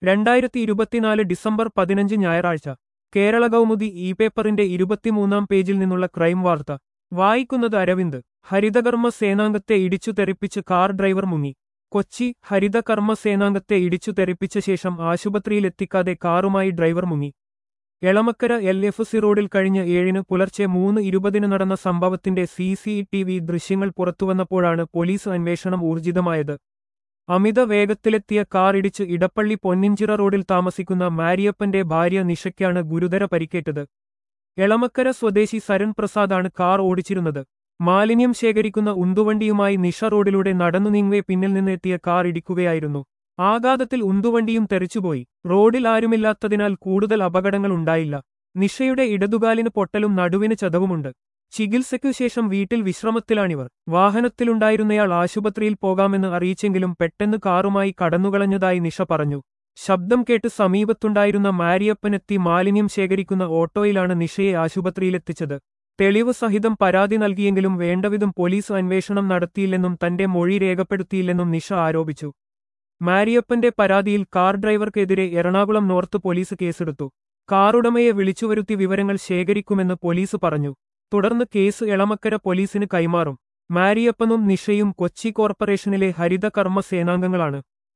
രണ്ടായിരത്തി ഇരുപത്തിനാല് ഡിസംബർ പതിനഞ്ച് ഞായറാഴ്ച കേരള കൗമുദി ഇ പേപ്പറിന്റെ ഇരുപത്തിമൂന്നാം പേജിൽ നിന്നുള്ള ക്രൈം വാർത്ത വായിക്കുന്നത് അരവിന്ദ് ഹരിതകർമ്മ സേനാംഗത്തെ ഇടിച്ചു തെറിപ്പിച്ച് കാർ ഡ്രൈവർ മുങ്ങി കൊച്ചി ഹരിതകർമ്മ സേനാംഗത്തെ ഇടിച്ചു തെറിപ്പിച്ച ശേഷം ആശുപത്രിയിലെത്തിക്കാതെ കാറുമായി ഡ്രൈവർ മുങ്ങി എളമക്കര എൽ എഫ് സി റോഡിൽ കഴിഞ്ഞ ഏഴിന് പുലർച്ചെ മൂന്ന് ഇരുപതിന് നടന്ന സംഭവത്തിന്റെ സി സി ടി വി ദൃശ്യങ്ങൾ പുറത്തുവന്നപ്പോഴാണ് പോലീസ് അന്വേഷണം ഊർജിതമായത് അമിത വേഗത്തിലെത്തിയ കാർ ഇടിച്ച് ഇടപ്പള്ളി പൊന്നിഞ്ചിറ റോഡിൽ താമസിക്കുന്ന മാരിയപ്പന്റെ ഭാര്യ നിഷയ്ക്കാണ് ഗുരുതര പരിക്കേറ്റത് എളമക്കര സ്വദേശി സരൺ പ്രസാദാണ് കാർ ഓടിച്ചിരുന്നത് മാലിന്യം ശേഖരിക്കുന്ന ഉന്തുവണ്ടിയുമായി നിഷ റോഡിലൂടെ നടന്നു നീങ്ങവേ പിന്നിൽ നിന്നെത്തിയ കാർ ഇടിക്കുകയായിരുന്നു ആഘാതത്തിൽ ഉന്തുവണ്ടിയും തെറിച്ചുപോയി റോഡിൽ ആരുമില്ലാത്തതിനാൽ കൂടുതൽ അപകടങ്ങൾ ഉണ്ടായില്ല നിഷയുടെ ഇടതുകാലിന് പൊട്ടലും നടുവിന് ചതവുമുണ്ട് ചികിത്സയ്ക്കു ശേഷം വീട്ടിൽ വിശ്രമത്തിലാണിവർ വാഹനത്തിലുണ്ടായിരുന്നയാൾ ആശുപത്രിയിൽ പോകാമെന്ന് അറിയിച്ചെങ്കിലും പെട്ടെന്ന് കാറുമായി കടന്നുകളഞ്ഞതായി നിഷ പറഞ്ഞു ശബ്ദം കേട്ട് സമീപത്തുണ്ടായിരുന്ന മാരിയപ്പനെത്തി മാലിന്യം ശേഖരിക്കുന്ന ഓട്ടോയിലാണ് നിഷയെ ആശുപത്രിയിലെത്തിച്ചത് തെളിവ് സഹിതം പരാതി നൽകിയെങ്കിലും വേണ്ടവിധം പോലീസ് അന്വേഷണം നടത്തിയില്ലെന്നും തന്റെ മൊഴി രേഖപ്പെടുത്തിയില്ലെന്നും നിഷ ആരോപിച്ചു മാരിയപ്പന്റെ പരാതിയിൽ കാർ ഡ്രൈവർക്കെതിരെ എറണാകുളം നോർത്ത് പോലീസ് കേസെടുത്തു കാറുടമയെ വിളിച്ചുവരുത്തി വിവരങ്ങൾ ശേഖരിക്കുമെന്ന് പോലീസ് പറഞ്ഞു തുടർന്ന് കേസ് എളമക്കര പോലീസിന് കൈമാറും മാരിയപ്പനും നിഷയും കൊച്ചി കോർപ്പറേഷനിലെ ഹരിത കർമ്മ സേനാംഗങ്ങളാണ്